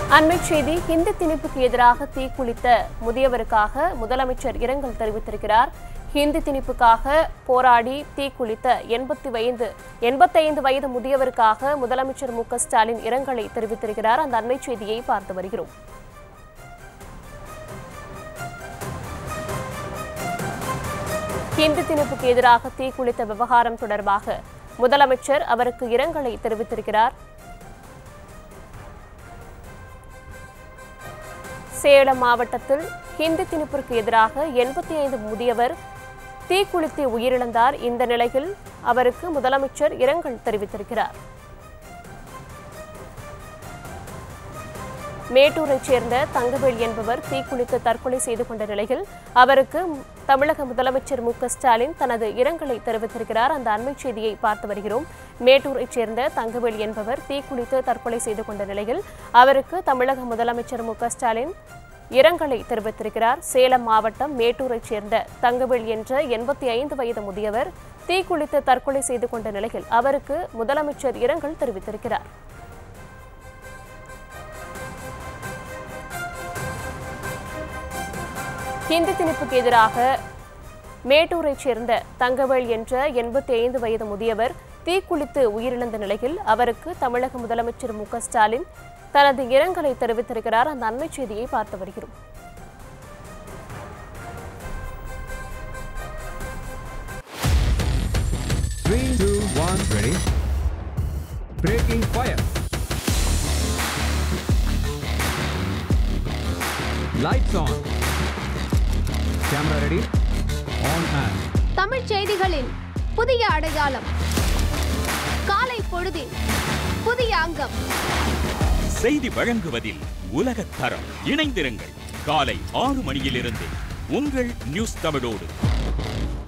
அண்மைச் செய்தி ஹிந்தி திணிப்புக்கு எதிராக தீக்குளித்த முதியவருக்காக முதலமைச்சர் இரங்கல் தெரிவித்திருக்கிறார் ஹிந்தி திணிப்புக்காக போராடி தீக்குளித்த எண்பத்தி வயது எண்பத்தைந்து வயது முதியவருக்காக முதலமைச்சர் மு க ஸ்டாலின் இரங்கலை தெரிவித்திருக்கிறார் அந்த அண்மைச் செய்தியை பார்த்து வருகிறோம் ஹிந்தி திணிப்புக்கு எதிராக தீக்குளித்த விவகாரம் தொடர்பாக முதலமைச்சர் அவருக்கு இரங்கலை தெரிவித்திருக்கிறார் சேலம் மாவட்டத்தில் ஹிந்தி திணிப்பிற்கு எதிராக எண்பத்தி ஐந்து முதியவர் தீக்குளித்து உயிரிழந்தார் இந்த நிலையில் அவருக்கு முதலமைச்சர் இரங்கல் தெரிவித்திருக்கிறார் மேட்டூரைச் சேர்ந்த தங்கவேல் என்பவர் தீக்குளித்து தற்கொலை செய்து கொண்ட நிலையில் அவருக்கு தமிழக முதலமைச்சர் மு க ஸ்டாலின் தனது இரங்கலை தெரிவித்திருக்கிறார் அந்த அண்மைச் செய்தியை பார்த்து வருகிறோம் மேட்டூரைச் சேர்ந்த தங்கவேல் என்பவர் தீக்குளித்து தற்கொலை செய்து கொண்ட நிலையில் அவருக்கு தமிழக முதலமைச்சர் மு க ஸ்டாலின் இரங்கலை தெரிவித்திருக்கிறார் சேலம் மாவட்டம் மேட்டூரைச் சேர்ந்த தங்கவேல் என்ற எண்பத்தி ஐந்து வயது முதியவர் தீக்குளித்து தற்கொலை செய்து கொண்ட நிலையில் அவருக்கு முதலமைச்சர் இரங்கல் தெரிவித்திருக்கிறார் ஹிந்தி திணிப்புக்கு எதிராக மேட்டூரைச் சேர்ந்த தங்கவேல் என்ற எண்பத்தி ஐந்து வயது முதியவர் தீக்குளித்து உயிரிழந்த நிலையில் அவருக்கு தமிழக முதலமைச்சர் மு க ஸ்டாலின் தனது இரங்கலை தெரிவித்திருக்கிறார் அந்த அண்மைச் செய்தியை பார்த்து வருகிறோம் Three, two, one, ready. Breaking fire. Lights on. Camera ready. On and. Tamil செய்திகளின் புதிய அடையாளம் காலை பொழுதின் புதிய அங்கம் செய்தி வழங்குவதில் உலகத் தரம் இணைந்திருங்கள் காலை ஆறு மணியிலிருந்து உங்கள் நியூஸ் தமிழோடு